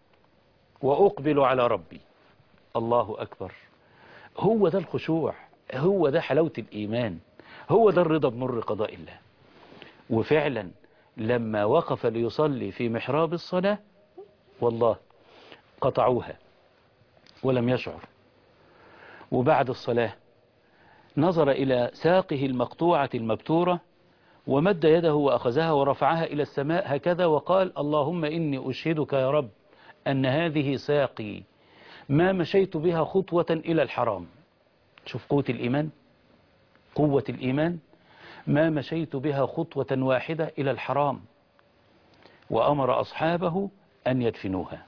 وأقبل على ربي الله أكبر هو ده الخشوع هو ده حلاوة الإيمان هو ده الرضا بمر قضاء الله وفعلا لما وقف ليصلي في محراب الصلاة والله قطعوها ولم يشعر وبعد الصلاة نظر إلى ساقه المقطوعة المبتورة ومد يده وأخذها ورفعها إلى السماء هكذا وقال اللهم إني أشهدك يا رب أن هذه ساقي ما مشيت بها خطوة إلى الحرام شوف قوة الإيمان قوة الإيمان ما مشيت بها خطوة واحدة إلى الحرام وأمر أصحابه أن يدفنوها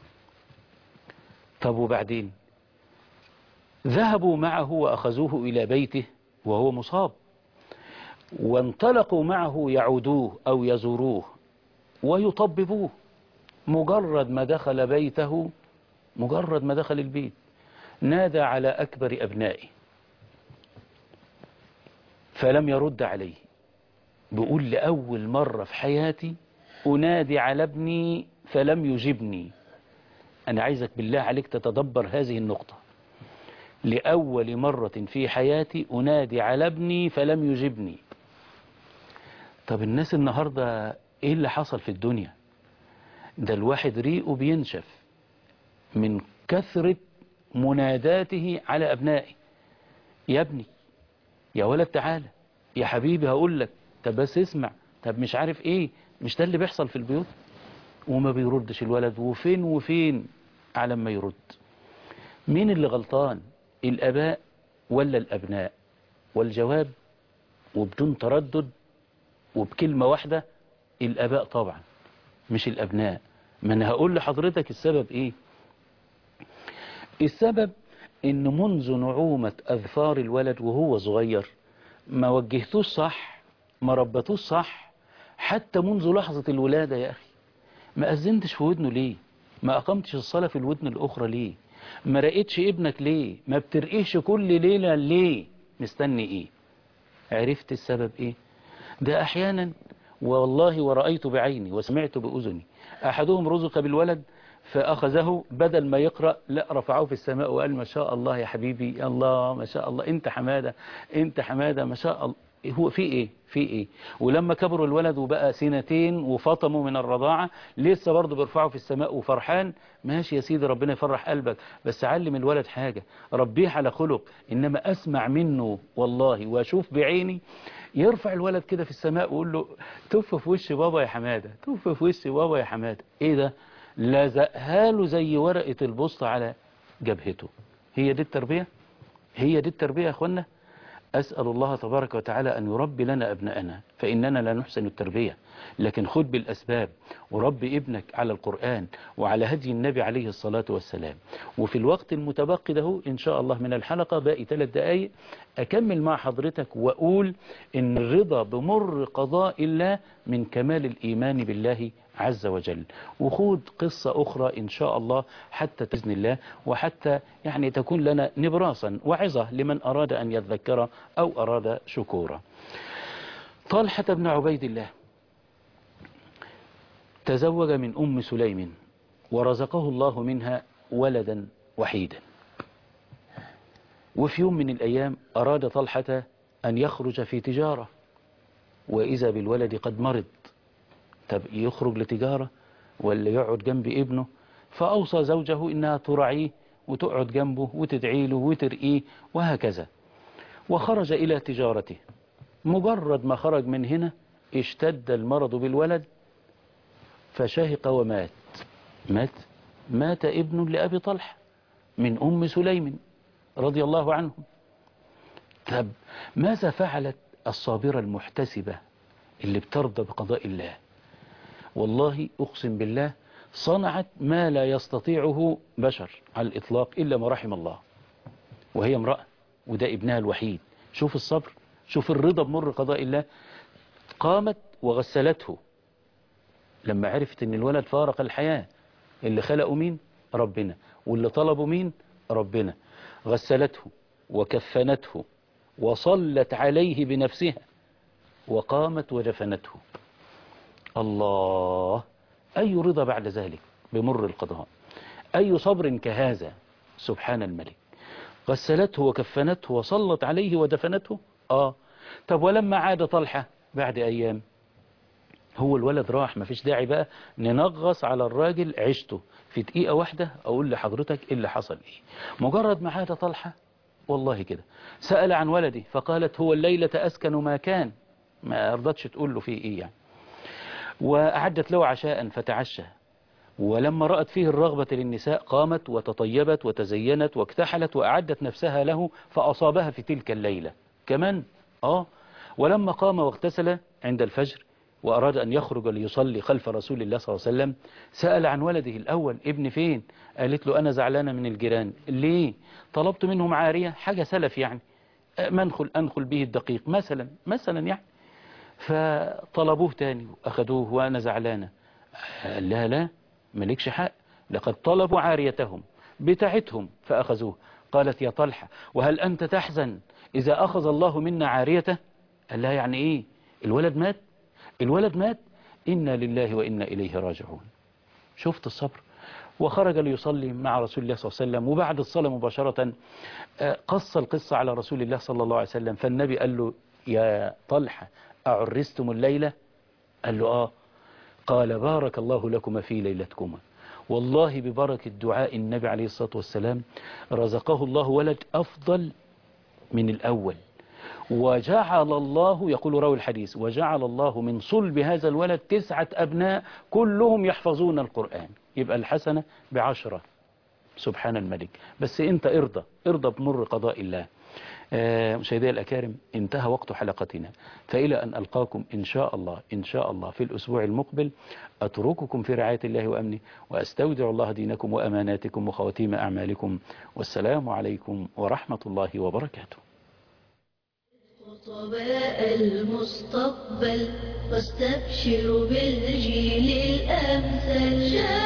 طب وبعدين ذهبوا معه وأخذوه إلى بيته وهو مصاب وانطلقوا معه يعودوه أو يزوروه ويطببوه مجرد ما دخل بيته مجرد ما دخل البيت نادى على أكبر أبنائه فلم يرد عليه بيقول لأول مرة في حياتي أنادي على ابني فلم يجبني أنا عايزك بالله عليك تتدبر هذه النقطة لأول مرة في حياتي أنادي على ابني فلم يجبني طب الناس النهاردة إيه اللي حصل في الدنيا ده الواحد ريقه بينشف من كثرة مناداته على أبنائه يا ابني يا ولد تعالى يا حبيبي هقول لك طب بس اسمع طب مش عارف ايه مش ده اللي بيحصل في البيوت وما بيردش الولد وفين وفين على ما يرد مين اللي غلطان الاباء ولا الابناء والجواب وبدون تردد وبكلمة واحدة الاباء طبعا مش الابناء ما انا هقول لحضرتك السبب ايه السبب ان منذ نعومة اظفار الولد وهو صغير ما وجهتوش صح ما ربتوش صح حتى منذ لحظة الولادة يا اخي ما اذنتش في ودنه ليه ما اقمتش الصلاة في الودن الاخرى ليه ما رقيتش ابنك ليه ما بترقيش كل ليلة ليه مستني ايه عرفت السبب ايه ده احيانا والله ورأيت بعيني وسمعت بأذني احدهم رزق بالولد فأخذه بدل ما يقرأ لا رفعه في السماء وقال ما شاء الله يا حبيبي يا الله ما شاء الله انت حمادة انت حمادة ما شاء الله هو في ايه في ايه ولما كبروا الولد وبقى سنتين وفطموا من الرضاعة لسه برضه بيرفعوا في السماء وفرحان ماشي يا سيدي ربنا يفرح قلبك بس علم الولد حاجة ربيه على خلق انما اسمع منه والله واشوف بعيني يرفع الولد كده في السماء ويقول له تف في وش بابا يا حمادة تف في وش بابا يا حمادة ايه ده لزقها له زي ورقة البسط على جبهته هي دي التربية هي دي التربية يا اخوانا أسأل الله تبارك وتعالى أن يربي لنا أبناءنا فإننا لا نحسن التربية لكن خد بالأسباب وربي ابنك على القرآن وعلى هدي النبي عليه الصلاة والسلام وفي الوقت المتبقي ده إن شاء الله من الحلقة باقي ثلاث دقايق أكمل مع حضرتك وأقول إن الرضا بمر قضاء الله من كمال الإيمان بالله عز وجل وخوض قصة أخرى إن شاء الله حتى بإذن الله وحتى يعني تكون لنا نبراسا وعظة لمن أراد أن يذكر أو أراد شكورا طلحة بن عبيد الله تزوج من أم سليم ورزقه الله منها ولدا وحيدا وفي يوم من الأيام أراد طلحة أن يخرج في تجارة وإذا بالولد قد مرض طب يخرج لتجارة ولا يقعد جنب ابنه فأوصى زوجه إنها تراعيه وتقعد جنبه وتدعي له وترقيه وهكذا وخرج إلى تجارته مجرد ما خرج من هنا اشتد المرض بالولد فشهق ومات مات مات ابن لأبي طلحة من أم سليم رضي الله عنهم طب ماذا فعلت الصابرة المحتسبة اللي بترضى بقضاء الله والله أقسم بالله صنعت ما لا يستطيعه بشر على الإطلاق إلا ما رحم الله وهي امرأة وده ابنها الوحيد شوف الصبر شوف الرضا بمر قضاء الله قامت وغسلته لما عرفت ان الولد فارق الحياة اللي خلقه مين ربنا واللي طلبه مين ربنا غسلته وكفنته وصلت عليه بنفسها وقامت ودفنته الله أي رضا بعد ذلك بمر القضاء أي صبر كهذا سبحان الملك غسلته وكفنته وصلت عليه ودفنته آه طب ولما عاد طلحة بعد أيام هو الولد راح مفيش داعي بقى ننغص على الراجل عيشته في دقيقة واحدة أقول لحضرتك إيه اللي حصل إيه مجرد ما عاد طلحة والله كده سأل عن ولدي فقالت هو الليلة أسكن ما كان ما رضتش تقول له فيه إيه يعني وأعدت له عشاء فتعشى ولما رأت فيه الرغبة للنساء قامت وتطيبت وتزينت واكتحلت وأعدت نفسها له فأصابها في تلك الليلة كمان آه ولما قام واغتسل عند الفجر وأراد أن يخرج ليصلي خلف رسول الله صلى الله عليه وسلم سأل عن ولده الأول ابن فين قالت له أنا زعلانة من الجيران ليه طلبت منهم عارية حاجة سلف يعني منخل أنخل به الدقيق مثلا مثلا يعني فطلبوه تاني وأخذوه وأنا زعلانة قال لها لا مالكش حق لقد طلبوا عاريتهم بتاعتهم فأخذوه قالت يا طلحة وهل أنت تحزن إذا أخذ الله منا عاريته قال لها يعني إيه الولد مات الولد مات إنا لله وإنا إليه راجعون شفت الصبر وخرج ليصلي مع رسول الله صلى الله عليه وسلم وبعد الصلاة مباشرة قص القصة على رسول الله صلى الله عليه وسلم فالنبي قال له يا طلحة أعرستم الليلة قال له آه قال بارك الله لكم في ليلتكما والله ببركة دعاء النبي عليه الصلاة والسلام رزقه الله ولد أفضل من الأول وجعل الله يقول راوي الحديث وجعل الله من صلب هذا الولد تسعة أبناء كلهم يحفظون القرآن يبقى الحسنة بعشرة سبحان الملك بس انت ارضى ارضى بمر قضاء الله آه مشاهدي الأكارم انتهى وقت حلقتنا فإلى أن ألقاكم إن شاء الله إن شاء الله في الأسبوع المقبل أترككم في رعاية الله وأمنه وأستودع الله دينكم وأماناتكم وخواتيم أعمالكم والسلام عليكم ورحمة الله وبركاته خطباء المستقبل واستبشروا بالجيل الأمثل